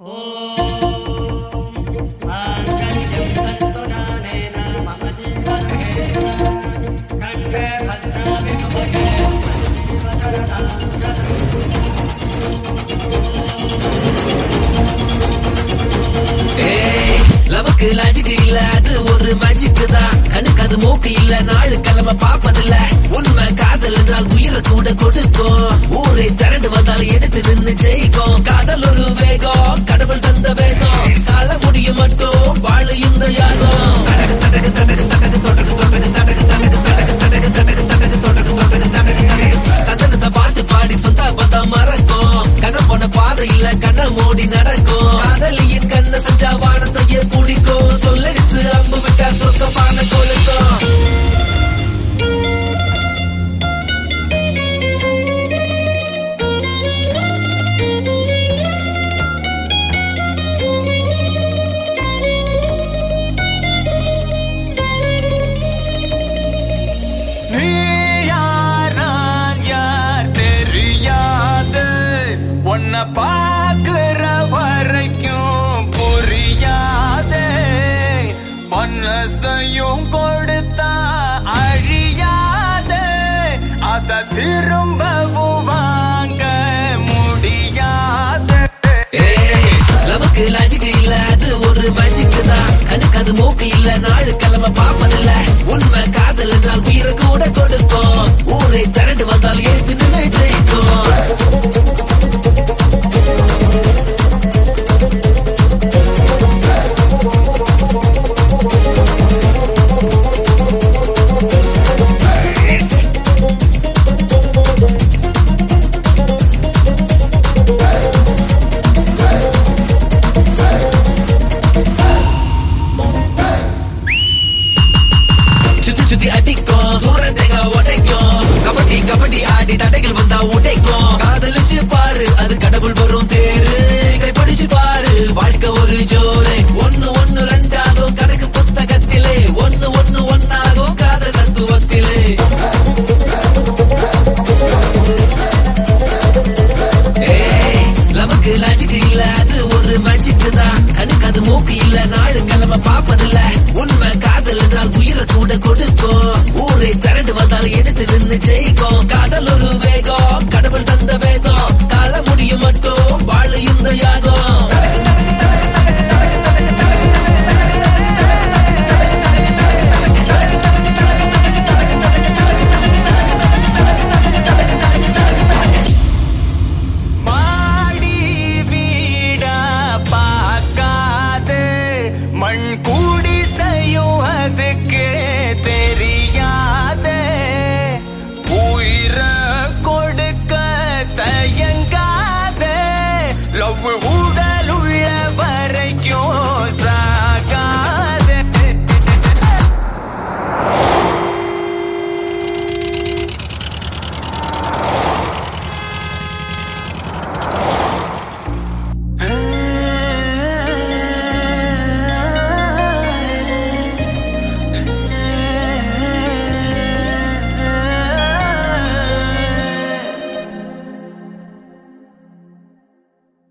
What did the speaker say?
லவுக்கு logic இல்ல அது ஒரு மேஜிக் தான் கண்ணுக்கு அது மூக்கு இல்ல நாலு கிழமை பாப்பதில்ல உண்மை காதல் என்றால் உயிரை கூட கொடுக்கும் ஊரை திரண்டு வந்தால் எதிர்த்து நின்னு ஜெயிக்கும் காதல் ஒரு வேகம் கடவுள் தந்த வேகம் சால முடியும் மட்டும் வாழு இந்த யாகம் தடகு தடகு தடகு தடகு தொடகு தொடகு தடகு தடகு தடகு தடகு தடகு தடகு தொடகு தொடகு தடகு தடகு கதனத்தை பாட்டு பாடி சொந்த பந்தம் மறக்கும் கதை போன பாதை இல்ல கண்ண மூடி நடக்கும் காதலியின் கண்ண செஞ்சா வானத்தையே பிடிக்கும் சொல்லெடுத்து அம்பு விட்டா சொக்கமான கொலுக்கும் நீ யார் நான் யார் தெரியாது உன்னை பார்க்கிற வரைக்கும் புரியாதே மனசையும் கொடுத்தா அழியாதே அத திரும்பவும் வாங்க முடியாது ஏய், லவுக்கு லாஜிக் இல்ல அது ஒரு மேஜிக் தான் கண்ணுக்கு அது மூக்கு இல்ல நாலு கிழமை பாப்பதில்ல உண்மை காதல் என்றால் உயிரை கூட கொடுக்கும் ஊரை திரண்டு வந்தால் ஏத்து நின்று ஜெயிக்கும் சுத்தி சுத்தி அடிக்கும் சூற தேங்க உடைக்கும் கபடி கபடி ஆடி தடைகள் வந்தா உடைக்கும் காதலிச்சு பாரு அது கடவுள் வரும் தேரு கைப்படிச்சு பாரு வாழ்க்கை ஒரு ஜோரே ஒண்ணு ஒண்ணு ரெண்டாகும் கணக்கு புத்தகத்திலே ஒண்ணு ஒண்ணு ஒன்னாகும் காதல் தத்துவத்திலே ஏய், லவுக்கு லாஜிக் இல்ல அது ஒரு மேஜிக் தான் கண்ணுக்கு அது மூக்கு இல்ல நாலு கிழமை பாப்பதில்ல உண்மை காதல் என்றால் உயிரை கூட கொடுக்கும் ஊரை திரண்டு வந்தால் எதிர்த்து நின்னு ஜெயிக்கும்